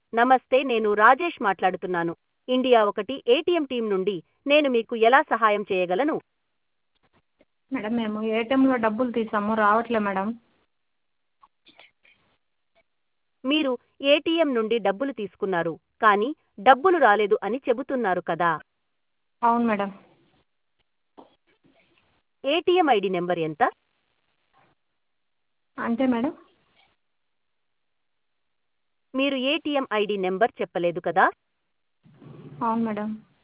నమస్తే నేను రాజేష్ మాట్లాడుతున్నాను ఇండియా ఒకటి ఏటీఎం టీం నుండి నేను మీకు ఎలా సహాయం చేయగలను మేడం మేము ఏటీఎంలో డబ్బులు తీసాము రావట్లే మేడం మీరు ఏటీఎం నుండి డబ్బులు తీసుకున్నారు కానీ డబ్బులు రాలేదు అని చెబుతున్నారు కదా అవును మేడం ఏటీఎం ఐడి నెంబర్ ఎంత అంతే మేడం మీరు ఏటీఎం ఐడి నెంబర్ చెప్పలేదు కదా అవును మేడం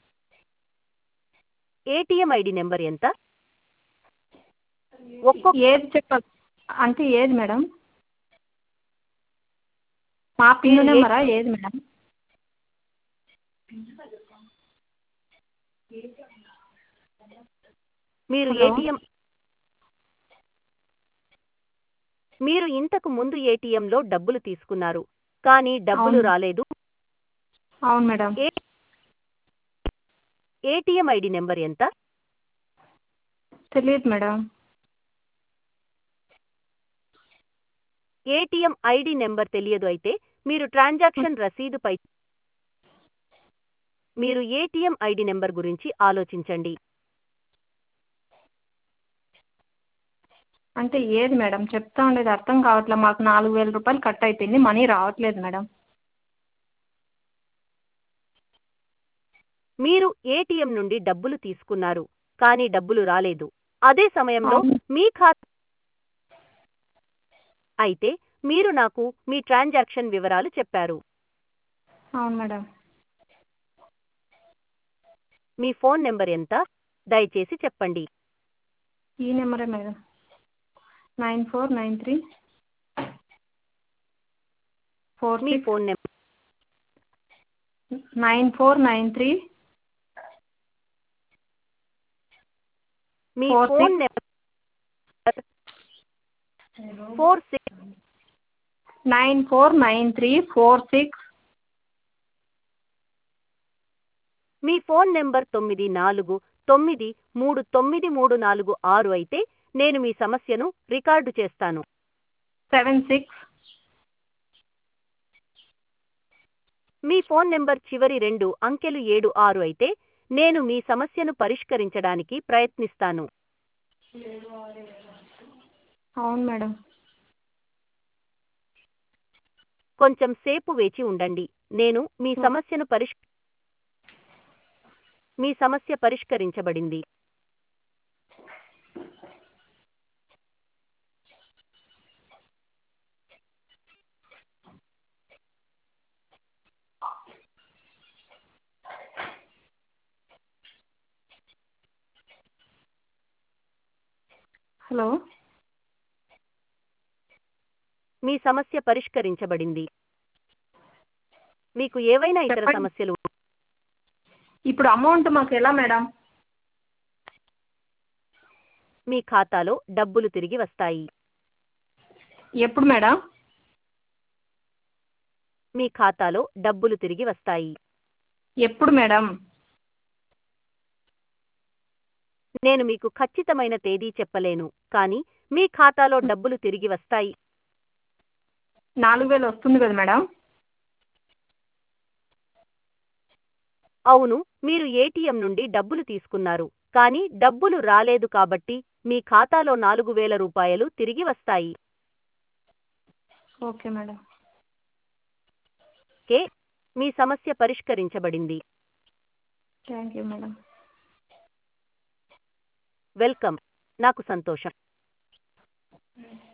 ఏటీఎం ఐడి నెంబర్ ఎంత ఒక్కొక్క ఏది చెప్ప అంటే ఏది మేడం మా పిన్ మీరు ఏ- నెంబరా ఏది మేడం మీరు హలో. ఏటీఎం మీరు ఇంతకు ముందు ఏటీఎంలో డబ్బులు తీసుకున్నారు కానీ డబ్బులు అవును. రాలేదు అవును మేడం ఏ ఏటీఎం ఐడి నెంబర్ ఎంత తెలియదు మేడం ఏటీఎం ఐడి నెంబర్ తెలియదు అయితే మీరు ట్రాన్సాక్షన్ రసీదుపై మీరు ఏటీఎం ఐడి నెంబర్ గురించి ఆలోచించండి అంటే ఏది మేడం చెప్తా ఉండేది అర్థం కావట్లేదు మాకు నాలుగు వేల రూపాయలు కట్ అయిపోయింది మనీ రావట్లేదు మేడం మీరు ఏటీఎం నుండి డబ్బులు తీసుకున్నారు కానీ డబ్బులు రాలేదు అదే సమయంలో అవును. మీ ఖాతా అయితే మీరు నాకు మీ ట్రాన్సాక్షన్ వివరాలు చెప్పారు అవును మేడం మీ ఫోన్ నెంబర్ ఎంత దయచేసి చెప్పండి ఈ నెంబరే madam nine four nine three four మీ six phone number nine four nine three మీ Four phone six. Number four six nine four nine three four six మీ ఫోన్ నెంబర్ తొమ్మిది నాలుగు తొమ్మిది మూడు తొమ్మిది మూడు నాలుగు ఆరు అయితే నేను మీ సమస్యను రికార్డు చేస్తాను సెవెన్ సిక్స్ మీ ఫోన్ నెంబర్ చివరి రెండు అంకెలు ఏడు ఆరు అయితే నేను మీ సమస్యను పరిష్కరించడానికి ప్రయత్నిస్తాను అవును మేడం కొంచెం సేపు వేచి ఉండండి నేను మీ సమస్యను పరిష్ మీ సమస్య పరిష్కరించబడింది హలో మీ సమస్య పరిష్కరించబడింది మీకు ఏవైనా ఇతర చెప్పండి. సమస్యలు ఇప్పుడు అమౌంట్ మాకు ఎలా మేడం మీ ఖాతాలో డబ్బులు తిరిగి వస్తాయి ఎప్పుడు మేడం మీ ఖాతాలో డబ్బులు తిరిగి వస్తాయి ఎప్పుడు మేడం నేను మీకు ఖచ్చితమైన తేదీ చెప్పలేను కానీ మీ ఖాతాలో డబ్బులు తిరిగి వస్తాయి నాలుగు వేలు వస్తుంది కదా మేడం అవును మీరు ఏటీఎం నుండి డబ్బులు తీసుకున్నారు కానీ డబ్బులు రాలేదు కాబట్టి మీ ఖాతాలో నాలుగు వేల రూపాయలు తిరిగి వస్తాయి ఓకే మేడం కే మీ సమస్య పరిష్కరించబడింది థ్యాంక్ యూ మేడం వెల్కమ్ నాకు సంతోషం